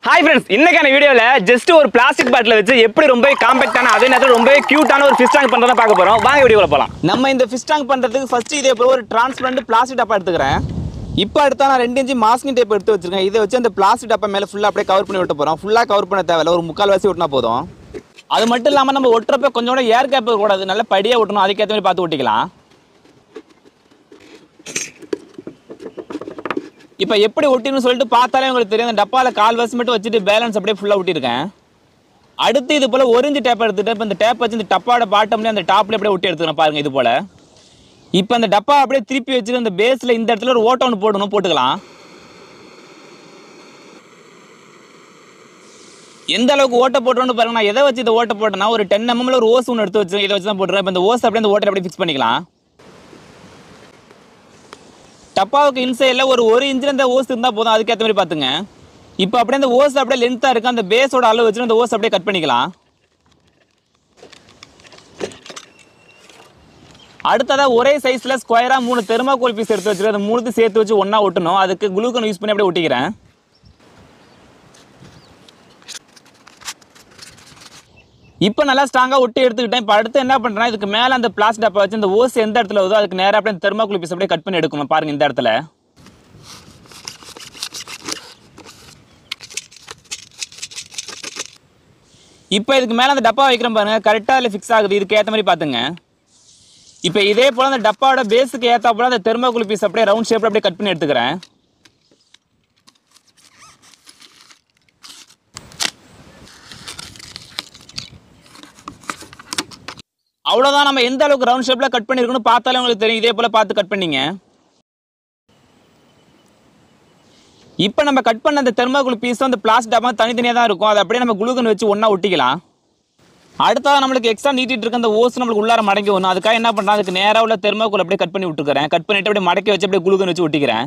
hi friends இன்னைக்கான வீடியோல just ஒரு பிளாஸ்டிக் பாட்டில் வச்சு எப்படி ரொம்ப காம்பேக்டான அதே நேரத்தில் ரொம்ப கியூட்டான ஒரு ஃபிஷ் டேங்க் பண்றதை பார்க்க போறோம் வாங்க வீடியோவில் போலாம் நம்ம இந்த ஃபிஷ் டேங்க் பண்றதுக்கு ஃபர்ஸ்ட் இதே போல ஒரு டிரான்ஸ்பரண்ட் பிளாஸ்டிக் டப்பா எடுத்துக்கிறேன் இப்போ அடுத்தா நான் ரெண்டு இன்ச்சு மாஸ்கிங் டேப் எடுத்து வச்சிருக்கேன் இதை வச்சு அந்த பிளாஸ்டிக் டப்பா மேலே ஃபுல்லாக அப்படியே கவர் பண்ணி விட்டு போகிறோம் ஃபுல்லாக கவர் பண்ண தேவையில்ல ஒரு முக்கால் வாசி ஒட்டினா போதும் அது மட்டும் இல்லாமல் நம்ம ஒட்டுறப்ப கொஞ்சம் கூட ஏர் கேப் கூடாது நல்ல படியாக ஒட்டணும் அதுக்கேற்ற மாதிரி பார்த்து ஒட்டிக்கலாம் இப்போ எப்படி ஒட்டின்னு சொல்லிட்டு பார்த்தாலே உங்களுக்கு தெரியும் அந்த டப்பாவில் கால் வாசி மட்டும் வச்சுட்டு பேலன்ஸ் அப்படியே ஃபுல்லாக ஒட்டியிருக்கேன் அடுத்து இது போல் ஒரிஞ்சு டேப் எடுத்துட்டு இப்போ இந்த டேப் வச்சு இந்த டப்பாவோட பாட்டம்லேயே அந்த டாப்ல அப்படியே ஒட்டி எடுத்துக்கிறேன் பாருங்க இது போல் இப்போ அந்த டப்பா அப்படியே திருப்பி வச்சுட்டு அந்த பேஸில் இந்த இடத்துல ஒரு ஓட்ட ஒன்று போடணும் போட்டுக்கலாம் எந்த அளவுக்கு ஓட்டை போட்டோன்னு பாருங்க நான் எதை வச்சு இந்த ஓட்டை போட்டேன்னா ஒரு டென் எம்எம்ல ஒரு ஓஸ் ஒன்று எடுத்து வச்சு இதை வச்சு தான் போட்டுருக்கேன் இப்போ இந்த ஓஸ் அப்படியே இந்த ஓட்டை அப்படியே ஃபிக்ஸ் பண்ணிக்கலாம் டப்பாவுக்கு இன்சைடில் ஒரு ஒரு இன்ச்சில் இந்த ஓஸ் இருந்தால் போதும் அதுக்கேற்ற மாதிரி பார்த்துங்க இப்போ அப்படியே இந்த ஓஸ் அப்படியே லென்த்தாக இருக்கு அந்த பேஸோட அளவு வச்சு அந்த ஓஸ் அப்படியே கட் பண்ணிக்கலாம் அடுத்ததாக ஒரே சைஸில் ஸ்கொயராக மூணு தெர்மாகோல் பீஸ் எடுத்து வச்சுட்டு அந்த மூணுத்தையும் சேர்த்து வச்சு ஒன்றா ஒட்டணும் அதுக்கு குளுக்கன் யூஸ் பண்ணி அப்படியே ஒட்டிக்கிறேன் இப்போ நல்லா ஸ்ட்ராங்காக ஒட்டி எடுத்துக்கிட்டேன் இப்போ அடுத்து என்ன பண்ணுறேன்னா இதுக்கு மேலே அந்த பிளாஸ்டிக் டப்பா வச்சு இந்த ஓஸ் எந்த இடத்துல வருதோ அதுக்கு நேராக அப்படியே தெர்மாக்குள் பீஸ் அப்படியே கட் பண்ணி எடுக்கணும் பாருங்க இந்த இடத்துல இப்போ இதுக்கு மேலே அந்த டப்பா வைக்கிறேன் பாருங்க கரெக்டாக அதில் ஃபிக்ஸ் ஆகுது இதுக்கு ஏற்ற மாதிரி பார்த்துங்க இப்போ இதே போல் அந்த டப்பாவோட பேஸுக்கு ஏற்ற போல அந்த தெர்மாக்குள் பீஸ் அப்படியே ரவுண்ட் ஷேப்பில் அப்படியே கட் பண்ணி எடுத்துக்கிறேன் அவ்வளோதான் நம்ம எந்த அளவுக்கு ரவுண்ட் ஷேப்பில் கட் பண்ணியிருக்கணும் பார்த்தாலே உங்களுக்கு தெரியும் இதே போல் பார்த்து கட் பண்ணீங்க இப்போ நம்ம கட் பண்ண அந்த தெர்மாகுள் பீஸ் அந்த பிளாஸ்டிக் டப்பா தனித்தனியாக தான் இருக்கும் அதை அப்படியே நம்ம குளுகன் வச்சு ஒன்றா ஒட்டிக்கலாம் அடுத்ததாக நம்மளுக்கு எக்ஸ்ட்ரா நீட்டிட்டு இருக்க அந்த ஓஸ் நம்மளுக்கு உள்ளார மடங்கி வரணும் அதுக்காக என்ன பண்ணுறேன் அதுக்கு நேராக உள்ள தெர்மாக்குள் அப்படியே கட் பண்ணி விட்டுக்கிறேன் கட் பண்ணிட்டு அப்படியே மடக்கி வச்சு அப்படியே குளுகன் வச்சு ஒட்டிக்கிறேன்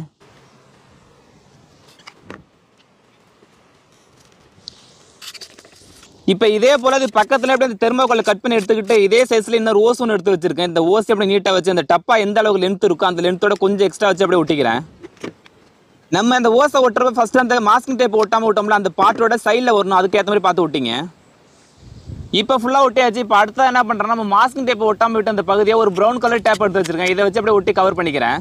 இப்போ இதே போல அது பக்கத்தில் அப்படியே அந்த தெர்மாக்கோலை கட் பண்ணி எடுத்துக்கிட்டு இதே சைஸில் இன்னொரு ஓஸ் ஒன்று எடுத்து வச்சிருக்கேன் இந்த ஓஸ் அப்படியே நீட்டாக வச்சு அந்த டப்பா எந்த அளவுக்கு லென்த் இருக்கோ அந்த லென்த்தோட கொஞ்சம் எக்ஸ்ட்ரா வச்சு அப்படியே ஒட்டிக்கிறேன் நம்ம அந்த ஓஸை ஒட்டுறப்ப ஃபர்ஸ்ட் அந்த மாஸ்கிங் டேப் ஒட்டாமல் விட்டோம்ல அந்த பாட்டோட சைடில் வரணும் அதுக்கு ஏற்ற மாதிரி பார்த்து ஒட்டிங்க இப்போ ஃபுல்லாக ஒட்டியாச்சு இப்போ அடுத்தா என்ன பண்ணுறேன் நம்ம மாஸ்கிங் டேப்பை ஒட்டாமல் விட்டு அந்த பகுதியை ஒரு ப்ரௌன் கலர் டேப் எடுத்து வச்சிருக்கேன் இதை வச்சு அப்படியே ஒட்டி கவர் பண்ணிக்கிறேன்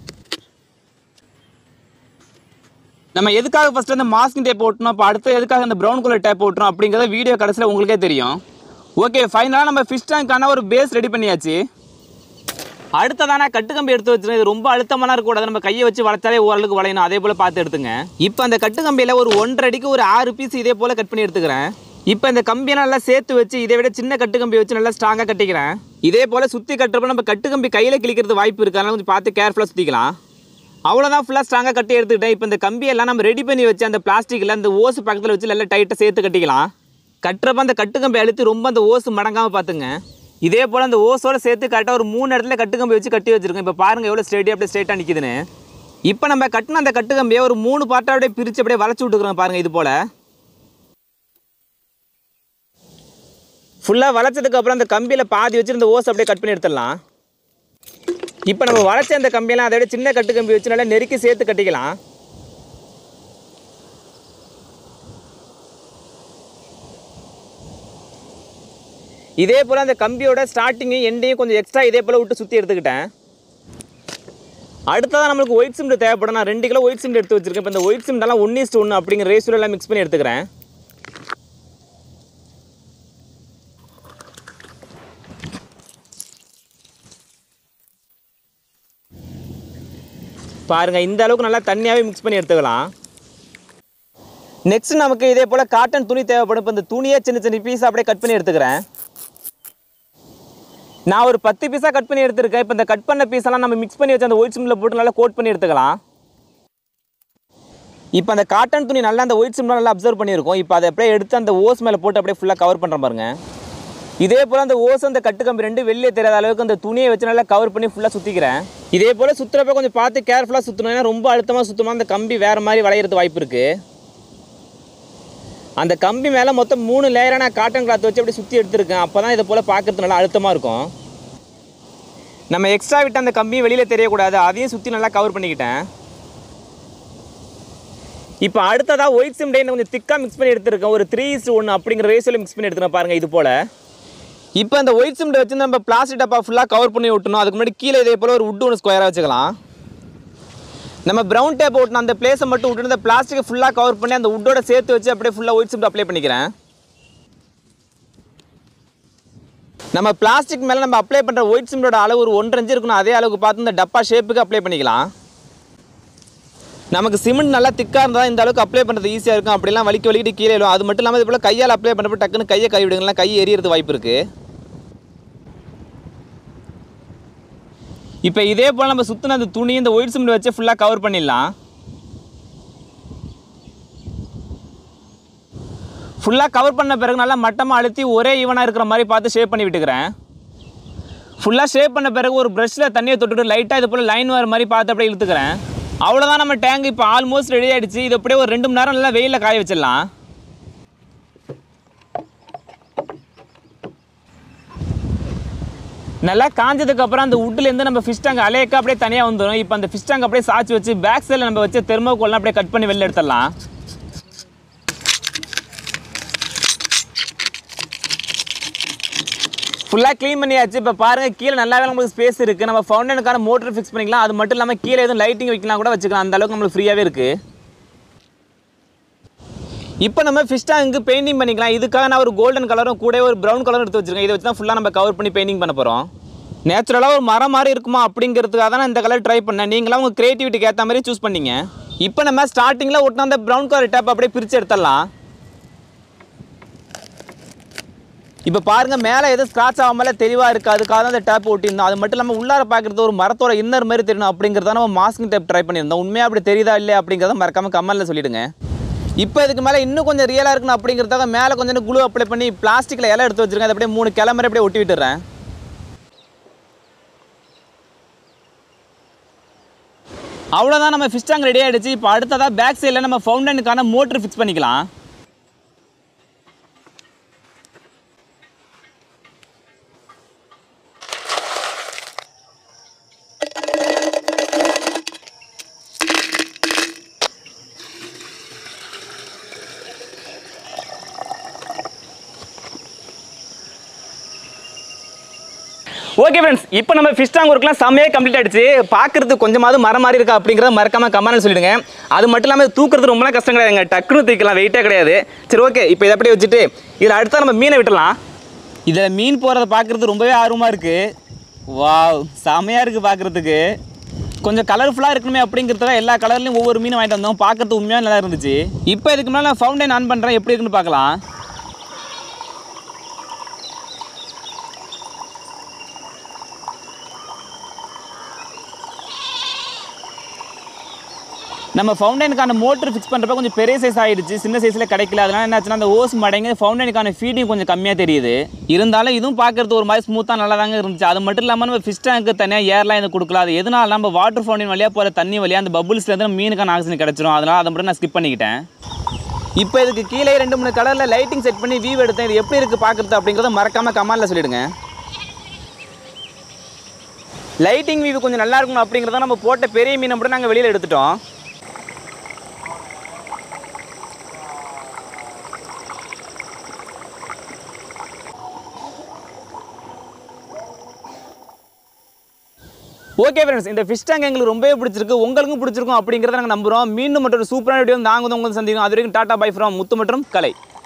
நம்ம எதுக்காக ஃபர்ஸ்ட் அந்த மாஸ்கிங் டேப் ஓட்டணும் அப்போ அடுத்து எதுக்காக அந்த ப்ரௌன் கலர் டேப் ஓட்டணும் அப்படிங்கிறத வீடியோ கடைசியில் உங்களுக்கே தெரியும் ஓகே ஃபைனலாக நம்ம ஃபிஷ் டேங்க்கான ஒரு பேஸ் ரெடி பண்ணியாச்சு அடுத்ததான கட்டுக்கம்பி எடுத்து வச்சிருக்கேன் இது ரொம்ப அழுத்தமான இருக்கக்கூடாது நம்ம கையை வச்சு வளைச்சாலே ஓரளவுக்கு வளையணும் அதே போல் பார்த்து எடுத்துங்க இப்போ அந்த கட்டுக்கம்பியில் ஒரு ஒன்றரை அடிக்கு ஒரு ஆறு பீஸ் இதே போல் கட் பண்ணி எடுத்துக்கிறேன் இப்போ இந்த கம்பியை நல்லா சேர்த்து வச்சு இதை விட சின்ன கட்டுக்கம்பி வச்சு நல்லா ஸ்ட்ராங்காக கட்டிக்கிறேன் இதே போல் சுற்றி கட்டுறப்ப நம்ம கட்டுக்கம்பி கையில் கிழிக்கிறது வாய்ப்பு இருக்கு அதனால கொஞ்சம் பார்த்து கேர்ஃபுல்லாக சுற்றிக்கலாம் அவ்வளோதான் ஃபுல்லாக ஸ்ட்ராங்காக கட்டி எடுத்துக்கிட்டேன் இப்போ இந்த கம்பியெல்லாம் நம்ம ரெடி பண்ணி வச்சு அந்த பிளாஸ்டிக்கில் அந்த ஓஸ் பக்கத்தில் வச்சு நல்லா டைட்டாக சேர்த்து கட்டிக்கலாம் கட்டுறப்ப அந்த கட்டுக்கம்பி அழுத்தி ரொம்ப அந்த ஓஸ் மடங்காமல் பார்த்துங்க இதே போல் அந்த ஓஸோட சேர்த்து கரெக்டாக ஒரு மூணு இடத்துல கட்டுக்கம்பி வச்சு கட்டி வச்சிருக்கோம் இப்போ பாருங்கள் எவ்வளோ ஸ்ட்ரெயிட்டாக அப்படியே ஸ்ட்ரெயிட்டாக நிற்குதுன்னு இப்போ நம்ம கட்டின அந்த கட்டுக்கம்பியை ஒரு மூணு பார்ட்டாக அப்படியே பிரித்து அப்படியே வளைச்சி விட்டுக்கிறோம் பாருங்கள் இது போல் ஃபுல்லாக வளைச்சதுக்கப்புறம் அந்த கம்பியில் பாதி வச்சு இந்த ஓஸ் அப்படியே கட் பண்ணி எடுத்துடலாம் இப்போ நம்ம வளைச்ச அந்த கம்பியெல்லாம் அதை விட சின்ன கட்டு கம்பி வச்சு நல்லா நெருக்கி சேர்த்து கட்டிக்கலாம் இதே போல் அந்த கம்பியோட ஸ்டார்டிங்கையும் எண்டையும் கொஞ்சம் எக்ஸ்ட்ரா இதே போல் விட்டு சுற்றி எடுத்துக்கிட்டேன் அடுத்ததான் நம்மளுக்கு ஒயிட் சிமெண்ட் தேவைப்படும் நான் ரெண்டு கிலோ ஒயிட் சிமெண்ட் எடுத்து வச்சிருக்கேன் இப்போ இந்த ஒயிட் சிமெண்ட் ஒன் இஸ்ட் ஒன்று அப்படிங்கிற ரேஷியோல எல்லாம் மிக்ஸ் பண்ணி எடுத்துக்கிறேன் பாருங்கள் இந்த அளவுக்கு நல்லா தண்ணியாகவே மிக்ஸ் பண்ணி எடுத்துக்கலாம் நெக்ஸ்ட் நமக்கு இதே போல் காட்டன் துணி தேவைப்படும் இப்போ இந்த துணியை சின்ன சின்ன பீஸ் அப்படியே கட் பண்ணி எடுத்துக்கிறேன் நான் ஒரு பத்து பீஸாக கட் பண்ணி எடுத்துருக்கேன் இப்போ இந்த கட் பண்ண பீஸெல்லாம் நம்ம மிக்ஸ் பண்ணி வச்சு அந்த ஒயிட் சிம்மில் போட்டு நல்லா கோட் பண்ணி எடுத்துக்கலாம் இப்போ அந்த காட்டன் துணி நல்லா அந்த ஒயிட் சிம்மில் நல்லா அப்சர்வ் பண்ணியிருக்கோம் இப்போ அதை அப்படியே எடுத்து அந்த ஓஸ் மேலே போட்டு அப்படியே ஃபுல்லாக கவர் பண்ணுற பாருங்க இதே போல் அந்த ஓஸ் அந்த கட்டுக்கம்பி ரெண்டு வெளியே தெரியாத அளவுக்கு அந்த துணியை வச்சு நல்லா கவர் பண்ணி ஃபுல்லாக சுற்றிக்கிறேன் இதே போல் சுற்றுறப்ப கொஞ்சம் பார்த்து கேர்ஃபுல்லாக சுற்றணும் ஏன்னா ரொம்ப அழுத்தமாக சுத்தமாக அந்த கம்பி வேறு மாதிரி வளையிறது வாய்ப்பு இருக்குது அந்த கம்பி மேலே மொத்தம் மூணு லேயரான காட்டன் கிளாத் வச்சு அப்படி சுற்றி எடுத்துருக்கேன் அப்போ தான் இதை போல் பார்க்கறது நல்லா அழுத்தமாக இருக்கும் நம்ம எக்ஸ்ட்ரா விட்ட அந்த கம்பியும் வெளியில் தெரியக்கூடாது அதையும் சுற்றி நல்லா கவர் பண்ணிக்கிட்டேன் இப்போ அடுத்ததாக ஒயிட் சிம் டேன்னு கொஞ்சம் திக்காக மிக்ஸ் பண்ணி எடுத்துருக்கேன் ஒரு த்ரீ இஸ் ஒன்று அப்படிங்கிற ரேஷியோவில் மிக்ஸ் பண்ணி எடுத்துருக்கேன் பாருங்கள் இது போல் இப்போ அந்த ஒயிட் சிம் வச்சு நம்ம பிளாஸ்டிக் டப்பா ஃபுல்லாக கவர் பண்ணி விட்டணும் அதுக்கு முன்னாடி கீழே இதே போல் ஒரு wood ஒன்று ஸ்கொயராக வச்சுக்கலாம் நம்ம ப்ரௌன் டேப் ஓட்டின அந்த பிளேஸை மட்டும் விட்டு இந்த பிளாஸ்டிக்கை ஃபுல்லாக கவர் பண்ணி அந்த உட்டோட சேர்த்து வச்சு அப்படியே ஃபுல்லாக ஒயிட் சிம் அப்ளை பண்ணிக்கிறேன் நம்ம பிளாஸ்டிக் மேலே நம்ம அப்ளை பண்ணுற ஒயிட் சிமெண்டோட அளவு ஒரு ஒன்றரை இன்ச்சு இருக்கணும் அதே அளவுக்கு பார்த்து இந்த டப்பா ஷேப்புக்கு அப்ளை பண்ணிக்கலாம் நமக்கு சிமெண்ட் நல்லா திக்காக இருந்தால் இந்த அளவுக்கு அப்ளை பண்ணுறது ஈஸியாக இருக்கும் அப்படிலாம் வலிக்க வலிக்கிட்டு கீழே விழும் அது மட்டும் இல்லாமல் இது போல் கையால் அப்ளை பண்ணுறப்ப டக்குன்னு கையை கை விடுங்களா கை எரியறது வாய்ப்பு இருக்குது இப்போ இதே போல் நம்ம சுற்றின அந்த துணி இந்த ஒயிட் சிமெண்ட் வச்சு ஃபுல்லாக கவர் பண்ணிடலாம் ஃபுல்லாக கவர் பண்ண பிறகு நல்லா மட்டமாக அழுத்தி ஒரே ஈவனாக இருக்கிற மாதிரி பார்த்து ஷேப் பண்ணி விட்டுக்கிறேன் ஃபுல்லாக ஷேப் பண்ண பிறகு ஒரு ப்ரஷ்ஷில் தண்ணியை தொட்டுட்டு லைட்டாக இது போல் லைன் வர மாதிரி பார்த்து அப்படியே இழுத்துக்கிறேன் அவ்வளோதான் நம்ம டேங்க் இப்போ ஆல்மோஸ்ட் ரெடி ஆயிடுச்சு இது அப்படியே ஒரு ரெண்டு மணி நேரம் நல்லா வெயிலில் காய வச்சிடலாம் நல்லா காஞ்சதுக்கு அப்புறம் அந்த உட்லேருந்து நம்ம ஃபிஷ் டேங்க் அலையக்க அப்படியே தனியாக வந்துடும் இப்போ அந்த ஃபிஷ் டேங்க் அப்படியே சாய்ச்சி வச்சு பேக் சைடில் நம்ம வச்சு தெர்மோகோல்லாம் அப்படியே கட் பண்ணி வெளில எடுத்துடலாம் ஃபுல்லாக க்ளீன் பண்ணியாச்சு இப்போ பாருங்கள் கீழே நல்லாவே நம்மளுக்கு ஸ்பேஸ் இருக்குது நம்ம ஃபவுண்டனுக்கான மோட்டர் ஃபிக்ஸ் பண்ணிக்கலாம் அது மட்டும் இல்லாமல் கீழே எதுவும் லைட்டிங் வைக்கலாம் கூட வச்சுக்கலாம் அந்த அளவுக்கு நம்மளுக்கு ஃப்ரீயாகவே இருக்குது இப்போ நம்ம ஃபிஷ் டேங்க்கு பெயிண்டிங் பண்ணிக்கலாம் இதுக்காக நான் ஒரு கோல்டன் கலரும் கூட ஒரு ப்ரௌன் கலரும் எடுத்து வச்சிருக்கேன் இதை வச்சு தான் ஃபுல்லாக நம்ம கவர் பண்ணி பெயிண்டிங் பண்ண போகிறோம் நேச்சுரலாக ஒரு மரம் மாதிரி இருக்குமா அப்படிங்கிறதுக்காக தான் நான் இந்த கலர் ட்ரை பண்ணேன் நீங்களாம் உங்கள் க்ரியேட்டிவிட்டிக்கு ஏற்ற மாதிரி சூஸ் பண்ணீங்க இப்போ நம்ம ஸ்டார்டிங்கில் ஒட்டின அந்த ப்ரௌன் கலர் டேப் அப்படியே பிரித்து எடுத்துடலாம் இப்போ பாருங்க மேலே எதுவும் ஸ்க்ராட்ச் ஆகாமல தெளிவாக இருக்குது அதுக்காக தான் அந்த டேப் ஒட்டியிருந்தோம் அது மட்டும் இல்லாமல் உள்ளார பார்க்குறது ஒரு மரத்தோட இன்னர் மாதிரி தெரியணும் அப்படிங்கிறத நம்ம மாஸ்கிங் டேப் ட்ரை பண்ணியிருந்தோம் உண்மையாக அப்படி தெரியுதா இல்லையா அப்படிங்கிறத மறக்காம கமெண்ட்டில் சொல்லிடுங்க இப்போ இதுக்கு மேலே இன்னும் கொஞ்சம் ரியலாக இருக்கணும் அப்படிங்கிறதுக்காக மேலே கொஞ்சம் குளூ அப்ளை பண்ணி பிளாஸ்டிக்கில் இலை எடுத்து வச்சிருக்கேன் அதை அப்படியே மூணு கிளம்பரை அப்படியே ஒட்டி விட்டுறேன் அவ்வளோதான் நம்ம ஃபிஷ் டேங்க் ரெடி ஆகிடுச்சு இப்போ அடுத்ததாக பேக் சைடில் நம்ம ஃபவுண்டனுக்கான மோட்ரு ஃபிக்ஸ் பண்ணிக்கலாம் ஓகே ஃப்ரெண்ட்ஸ் இப்போ நம்ம ஃபிஷ் டேங்க் ஒர்க்லாம் செம்மையாக கம்ப்ளீட் ஆயிடுச்சு பார்க்கறதுக்கு கொஞ்சமாவது மரம் மாதிரி இருக்கா அப்படிங்கிறத மறக்காம கமெண்ட் சொல்லிடுங்க அது மட்டும் இல்லாமல் தூக்குறது ரொம்பலாம் கஷ்டம் கிடையாதுங்க டக்குன்னு தூக்கலாம் வெயிட்டே கிடையாது சரி ஓகே இப்போ இதை அப்படியே வச்சுட்டு இதில் அடுத்தா நம்ம மீனை விட்டுலாம் இதில் மீன் போகிறத பார்க்குறது ரொம்பவே ஆர்வமாக இருக்குது வாவ் செமையாக இருக்குது பார்க்குறதுக்கு கொஞ்சம் கலர்ஃபுல்லாக இருக்கணுமே அப்படிங்கிறதுக்காக எல்லா கலர்லையும் ஒவ்வொரு மீனும் வாங்கிட்டு வந்தோம் பார்க்கறது உண்மையாக நல்லா இருந்துச்சு இப்போ இதுக்கு மேலே நான் ஃபவுண்டைன் ஆன் பண்ணுறேன் எப்படி இருக்குன்னு பார்க்கலாம் நம்ம ஃபவுண்டனுக்கான மோட்டர் ஃபிக்ஸ் பண்ணுறப்ப கொஞ்சம் பெரிய சைஸ் ஆயிடுச்சு சின்ன சைஸில் கிடைக்கல அதனால என்னாச்சுன்னா அந்த ஓஸ் மடங்கி ஃபவுண்டனுக்கான ஃபீடிங் கொஞ்சம் கம்மியாக தெரியுது இருந்தாலும் இதுவும் பார்க்கறது ஒரு மாதிரி ஸ்மூத்தாக நல்லா தாங்க இருந்துச்சு அது மட்டும் இல்லாமல் நம்ம ஃபிஷ் டேங்க்கு தனியாக ஏர்லாம் இது கொடுக்கலாம் அது எதனால நம்ம வாட்டர் ஃபவுண்டன் வழியாக போகிற தண்ணி வழியாக அந்த பபுள்ஸ்லேருந்து மீனுக்கான ஆக்சிஜன் கிடச்சிரும் அதனால் அதை மட்டும் நான் ஸ்கிப் பண்ணிக்கிட்டேன் இப்போ இதுக்கு கீழே ரெண்டு மூணு கலரில் லைட்டிங் செட் பண்ணி வியூ எடுத்தேன் இது எப்படி இருக்குது பார்க்குறது அப்படிங்கிறத மறக்காமல் கமெண்டில் சொல்லிடுங்க லைட்டிங் வியூ கொஞ்சம் நல்லா இருக்கணும் அப்படிங்கிறத நம்ம போட்ட பெரிய மீனை மட்டும் நாங்கள் வெளியில் எடுத்துட்டோம் ஓகே ஃப்ரெண்ட்ஸ் இந்த ஃபிஷ் டேங்க் எங்களுக்கு ரொம்பவே பிடிச்சிருக்கு உங்களுக்கும் பிடிச்சிருக்கும் அப்படிங்கிறத நாங்கள் நம்புகிறோம் மீண்டும் மற்றும் ஒரு சூப்பரான வீடியோ நாங்கள் வந்து உங்களுக்கு சந்திக்கும் அது வரைக்கும் டாடா பை ஃப்ரம் முத்து மற்றும் கலை